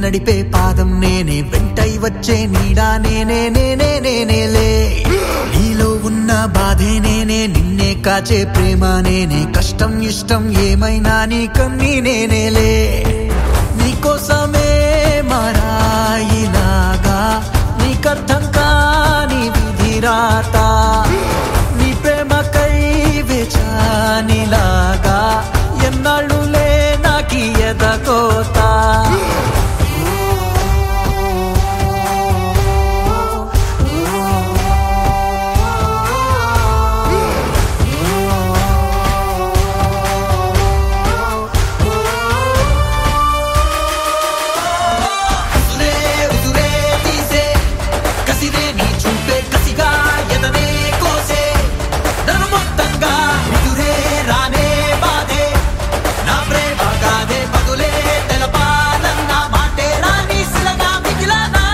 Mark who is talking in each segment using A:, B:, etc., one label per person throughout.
A: నడిపే పాదం నేనే వెంటై వచ్చే నీడా నేనే నేనే నేనేలే నీలో ఉన్న బాధే నేనే నిన్నే కాచే ప్రేమ నేనే కష్టం ఇష్టం ఏమైనా నీ కన్నీ నేనేలే నీకోసమే మారాయిలాగా నీకర్థం కాని విధిరాత నీ ప్రేమకై వేచానిలాగా ఎన్నాళ్ళులే నాకి ఎదకోత ఉసురే ఉసురే తీసే కసిరే నీ చూపే కసిగా ఎదనే కోసే నన్ను మొత్తంగా ఎదురే రానే బాధే నా ప్రేమ కాదే బదులే తెలపాలన్న మాటే రాని శిలగా మిగిలనా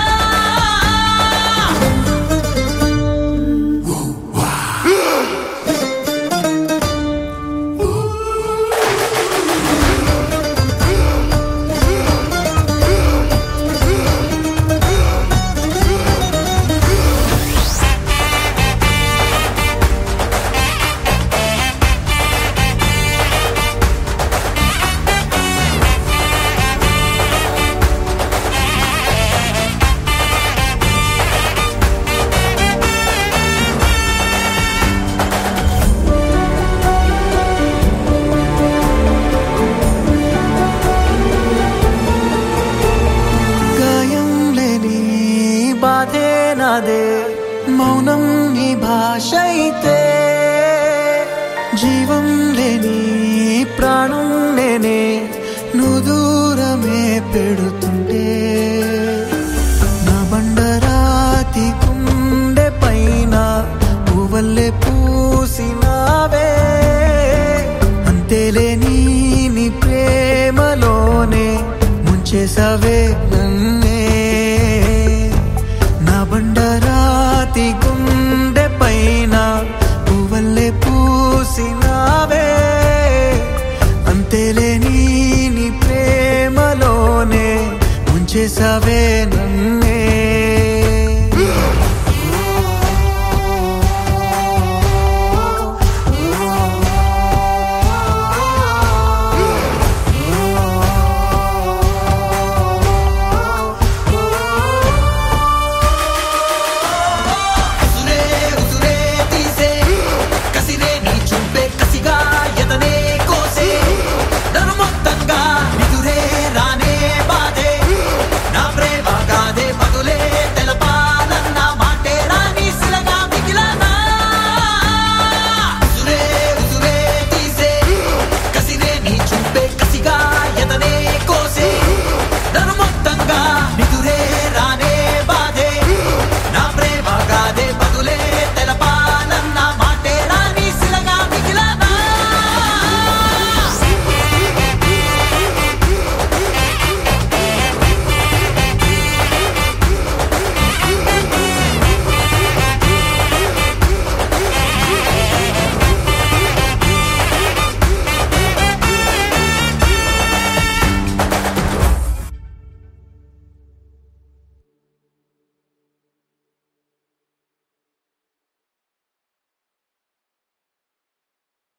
A: గాయం లేని బాధే నాదే మౌనం నీ భాష అయితే జీవం లేని ప్రాణం నేనే నువ్వు దూరమే పెడుతుంటే నా బండరాతి గుండె పైన పువ్వల్లే పూసినావే అంతేలే నీ నీ ప్రేమలోనే ముంచేసావే నన్నే నా బండరాతి గుండె పైన పువ్వల్లే పూసినావే అంతేలే నీ నీ ప్రేమలోనే ముంచేసావే నన్నే